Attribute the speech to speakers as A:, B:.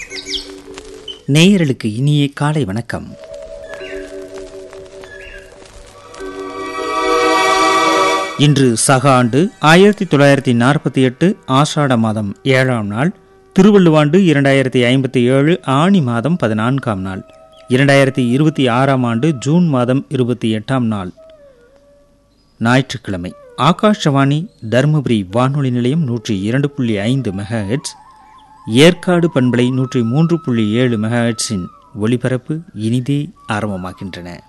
A: நேயர்களுக்கு இனிய காலை வணக்கம் இன்று சக ஆண்டு ஆயிரத்தி தொள்ளாயிரத்தி நாற்பத்தி எட்டு ஆஷாட மாதம் ஏழாம் நாள் திருவள்ளுவாண்டு இரண்டாயிரத்தி ஐம்பத்தி ஏழு ஆணி மாதம் பதினான்காம் நாள் இரண்டாயிரத்தி இருபத்தி ஆறாம் ஆண்டு ஜூன் மாதம் இருபத்தி எட்டாம் நாள் ஞாயிற்றுக்கிழமை ஆகாஷவாணி தருமபுரி வானொலி நிலையம் நூற்றி இரண்டு புள்ளி ஐந்து மெகாஹெட்ஸ் ஏற்காடு பண்பலை நூற்றி மூன்று புள்ளி ஏழு மெகாஹெட்ஸின் ஒலிபரப்பு இனிதே ஆரம்பமாகின்றன